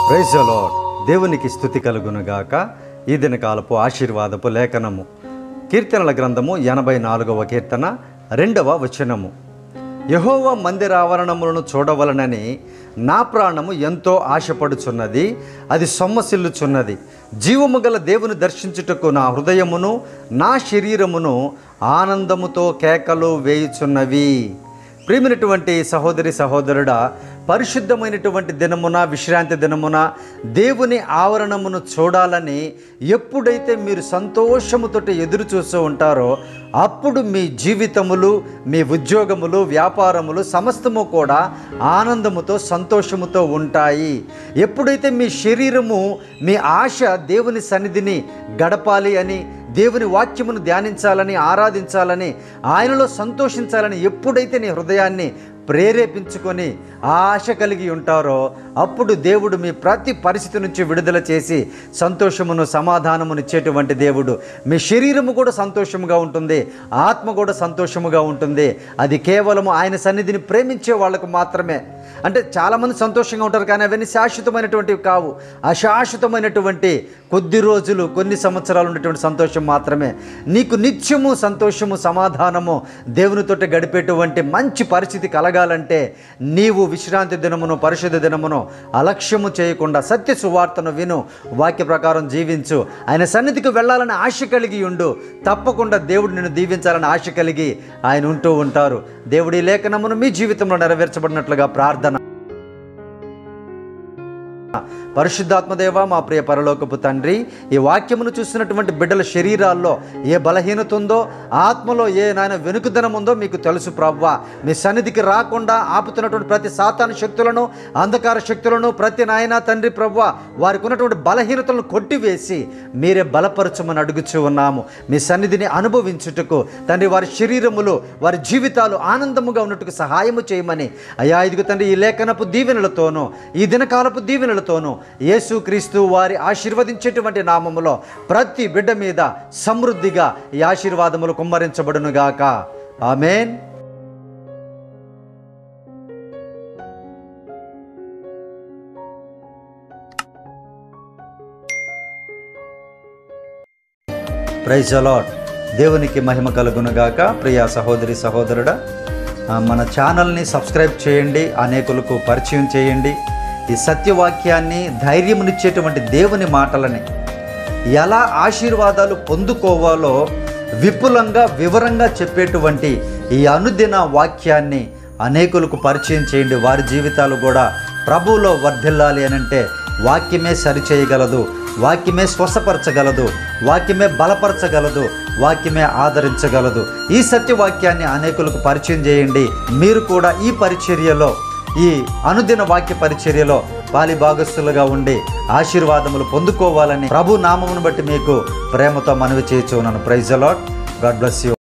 praise lord దేవునికి స్థుతి కలుగునుగాక ఈ దినకాలపు ఆశీర్వాదపు లేఖనము కీర్తనల గ్రంథము ఎనభై నాలుగవ కీర్తన రెండవ వచనము యహోవ మందిర ఆవరణములను చూడవలనని నా ప్రాణము ఎంతో ఆశపడుచున్నది అది సొమ్మసిల్లుచున్నది జీవము గల దేవుని దర్శించుటకు నా హృదయమును నా శరీరమును ఆనందముతో కేకలు వేయుచున్నవి ప్రియమైనటువంటి సహోదరి సహోదరుడా పరిశుద్ధమైనటువంటి దినమున విశ్రాంతి దినమున దేవుని ఆవరణమును చూడాలని ఎప్పుడైతే మీరు సంతోషముతో ఎదురు చూస్తూ ఉంటారో అప్పుడు మీ జీవితములు మీ ఉద్యోగములు వ్యాపారములు సమస్తము కూడా ఆనందముతో సంతోషముతో ఉంటాయి ఎప్పుడైతే మీ శరీరము మీ ఆశ దేవుని సన్నిధిని గడపాలి అని దేవుని వాక్యమును ధ్యానించాలని ఆరాధించాలని ఆయనలో సంతోషించాలని ఎప్పుడైతే నీ హృదయాన్ని ప్రేరేపించుకొని ఆశ కలిగి ఉంటారో అప్పుడు దేవుడు మీ ప్రతి పరిస్థితి నుంచి విడుదల చేసి సంతోషమును సమాధానమును ఇచ్చేటువంటి దేవుడు మీ శరీరము కూడా సంతోషముగా ఉంటుంది ఆత్మ కూడా సంతోషముగా ఉంటుంది అది కేవలము ఆయన సన్నిధిని ప్రేమించే వాళ్ళకు మాత్రమే అంటే చాలామంది సంతోషంగా ఉంటారు కానీ అవన్నీ శాశ్వతమైనటువంటివి కావు అశాశ్వతమైనటువంటి కొద్ది రోజులు కొన్ని సంవత్సరాలు ఉన్నటువంటి సంతోషం మాత్రమే నీకు నిత్యము సంతోషము సమాధానము దేవునితోటి గడిపేటువంటి మంచి పరిస్థితి కలగాలంటే నీవు విశ్రాంతి దినమును పరిశుద్ధ దినమును అలక్ష్యము చేయకుండా సత్య సువార్తను విను వాక్య ప్రకారం జీవించు ఆయన సన్నిధికి వెళ్ళాలని ఆశ కలిగి ఉండు తప్పకుండా దేవుడు నిన్ను దీవించాలని ఆశ కలిగి ఆయన ఉంటూ ఉంటారు దేవుడి లేఖనమును మీ జీవితంలో నెరవేర్చబడినట్లుగా ప్రార్థన పరిశుద్ధాత్మదేవ మా ప్రియ పరలోకపు తండ్రి ఈ వాక్యమును చూస్తున్నటువంటి బిడ్డల శరీరాల్లో ఏ బలహీనత ఉందో ఆత్మలో ఏ నాయన వెనుకుదనం ఉందో మీకు తెలుసు ప్రవ్వా మీ సన్నిధికి రాకుండా ఆపుతున్నటువంటి ప్రతి సాతాను శక్తులను అంధకార శక్తులను ప్రతి నాయన తండ్రి ప్రవ్వా వారికి ఉన్నటువంటి బలహీనతలను కొట్టివేసి మీరే బలపరచమని అడుగుచూ ఉన్నాము మీ సన్నిధిని అనుభవించుటకు తండ్రి వారి శరీరములు వారి జీవితాలు ఆనందముగా ఉన్నట్టుకు సహాయము చేయమని అయ్యా ఇదిగో తండ్రి ఈ లేఖనపు దీవెనలతోనూ ఈ దినకాలపు దీవెనలతోనూ యేసుక్రీస్తు వారి ఆశీర్వదించేటువంటి నామములో ప్రతి బిడ్డ మీద సమృద్ధిగా ఈ ఆశీర్వాదములు కుమ్మరించబడునుగాక ఆమెన్ ప్రైజ్ అలాట్ దేవునికి మహిమ కలుగునుగాక ప్రియ సహోదరి సహోదరుడా ఆ, మన ఛానల్ని సబ్స్క్రైబ్ చేయండి అనేకులకు పరిచయం చేయండి ఈ సత్యవాక్యాన్ని ధైర్యమునిచ్చేటువంటి దేవుని మాటలని ఎలా ఆశీర్వాదాలు పొందుకోవాలో విపులంగా వివరంగా చెప్పేటువంటి ఈ అనుదిన వాక్యాన్ని అనేకులకు పరిచయం చేయండి వారి జీవితాలు కూడా ప్రభువులో వర్ధిల్లాలి అనంటే వాక్యమే సరిచేయగలదు వాక్యమే స్వస్థపరచగలదు వాక్యమే బలపరచగలదు వాక్యమే ఆదరించగలదు ఈ సత్యవాక్యాన్ని అనేకులకు పరిచయం చేయండి మీరు కూడా ఈ పరిచర్యలో ఈ అనుదిన వాక్య పరిచర్యలో పాలి భాగస్థులుగా ఉండి ఆశీర్వాదములు పొందుకోవాలని ప్రభు నామమును బట్టి మీకు ప్రేమతో మనవి చేయొచ్చు నన్ను ప్రైజ్ అలాట్ గాడ్ బ్లెస్ యూ